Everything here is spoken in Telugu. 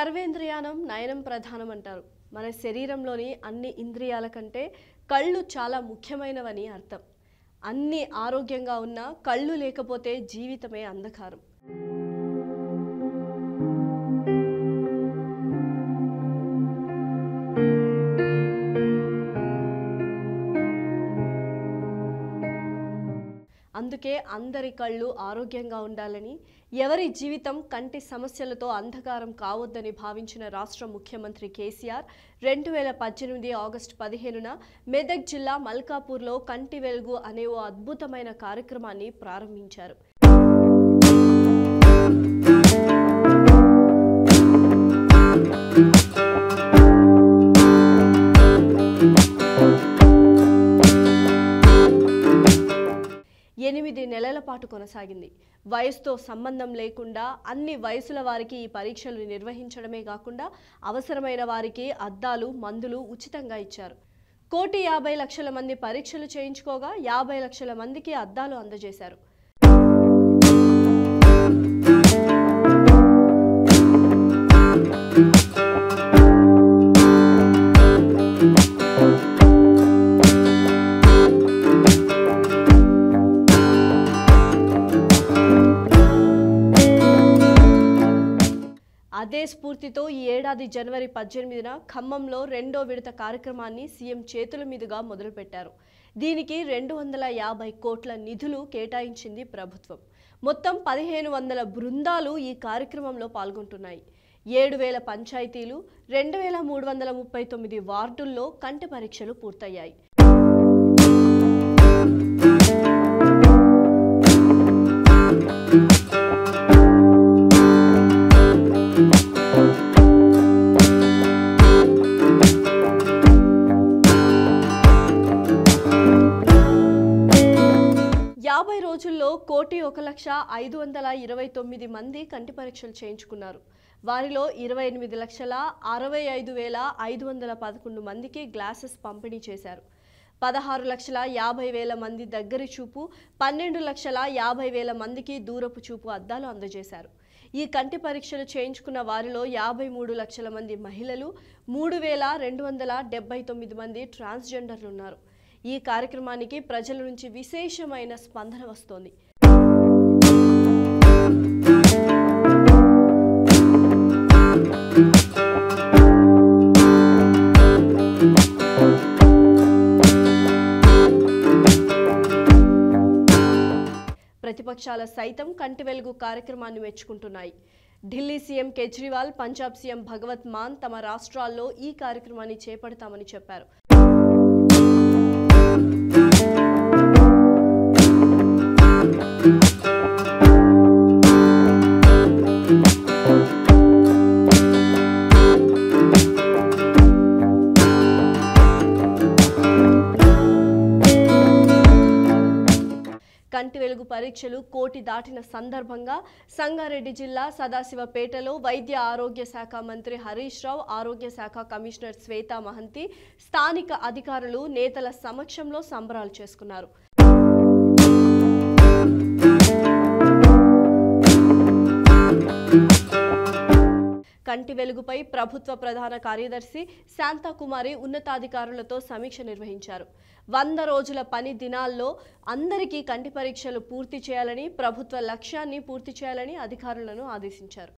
సర్వేంద్రియానం నయనం ప్రధానం అంటారు మన శరీరంలోని అన్ని ఇంద్రియాల కంటే కళ్ళు చాలా ముఖ్యమైనవని అర్థం అన్ని ఆరోగ్యంగా ఉన్నా కళ్ళు లేకపోతే జీవితమే అంధకారం అందుకే అందరి కళ్ళు ఆరోగ్యంగా ఉండాలని ఎవరి జీవితం కంటి సమస్యలతో అంధకారం కావద్దని భావించిన రాష్ట్ర ముఖ్యమంత్రి కేసీఆర్ రెండు వేల పద్దెనిమిది ఆగస్టు పదిహేనున మెదక్ జిల్లా మల్కాపూర్లో కంటి వెలుగు అనే ఓ అద్భుతమైన కార్యక్రమాన్ని ప్రారంభించారు ఎనిమిది నెలల పాటు కొనసాగింది వయసుతో సంబంధం లేకుండా అన్ని వయసుల వారికి ఈ పరీక్షలు నిర్వహించడమే కాకుండా అవసరమైన వారికి అద్దాలు మందులు ఉచితంగా ఇచ్చారు కోటి యాభై లక్షల మంది పరీక్షలు చేయించుకోగా యాభై లక్షల మందికి అద్దాలు అందజేశారు అదే స్ఫూర్తితో ఈ ఏడాది జనవరి పద్దెనిమిదిన ఖమ్మంలో రెండో విడత కార్యక్రమాన్ని సీఎం చేతుల మీదుగా మొదలుపెట్టారు దీనికి రెండు వందల యాభై కోట్ల నిధులు కేటాయించింది ప్రభుత్వం మొత్తం పదిహేను వందల బృందాలు ఈ కార్యక్రమంలో పాల్గొంటున్నాయి ఏడు వేల పంచాయతీలు రెండు వేల మూడు వందల ముప్పై తొమ్మిది వార్డుల్లో కంటి పరీక్షలు పూర్తయ్యాయి యాభై రోజుల్లో కోటి ఒక లక్ష ఐదు వందల ఇరవై తొమ్మిది మంది కంటి పరీక్షలు చేయించుకున్నారు వారిలో ఇరవై ఎనిమిది లక్షల అరవై ఐదు వేల ఐదు వందల పదకొండు మందికి గ్లాసెస్ పంపిణీ చేశారు పదహారు లక్షల యాభై వేల మంది దగ్గరి చూపు పన్నెండు లక్షల యాభై వేల మందికి దూరపు చూపు అద్దాలు అందజేశారు ఈ కంటి పరీక్షలు చేయించుకున్న వారిలో యాభై మూడు లక్షల మంది మహిళలు మూడు వేల రెండు వందల డెబ్బై తొమ్మిది మంది ట్రాన్స్జెండర్లు ఉన్నారు ఈ కార్యక్రమానికి ప్రజల నుంచి విశేషమైన స్పందన వస్తోంది ప్రతిపక్షాల సైతం కంటి వెలుగు కార్యక్రమాన్ని మెచ్చుకుంటున్నాయి ఢిల్లీ సీఎం కేజ్రీవాల్ పంజాబ్ సీఎం భగవత్ మాన్ తమ రాష్ట్రాల్లో ఈ కార్యక్రమాన్ని చేపడతామని చెప్పారు కంటి వెలుగు పరీక్షలు కోటి దాటిన సందర్భంగా సంగారెడ్డి జిల్లా సదాశివపేటలో వైద్య ఆరోగ్య శాఖ మంత్రి హరీష్ రావు ఆరోగ్య శాఖ కమిషనర్ శ్వేతా మహంతి స్థానిక అధికారులు నేతల సమక్షంలో సంబరాలు చేసుకున్నారు కంటి వెలుగుపై ప్రభుత్వ ప్రధాన కార్యదర్శి శాంతాకుమారి ఉన్నతాధికారులతో సమీక్ష నిర్వహించారు వంద రోజుల పని దినాల్లో అందరికీ కంటి పరీక్షలు పూర్తి చేయాలని ప్రభుత్వ లక్ష్యాన్ని పూర్తి చేయాలని అధికారులను ఆదేశించారు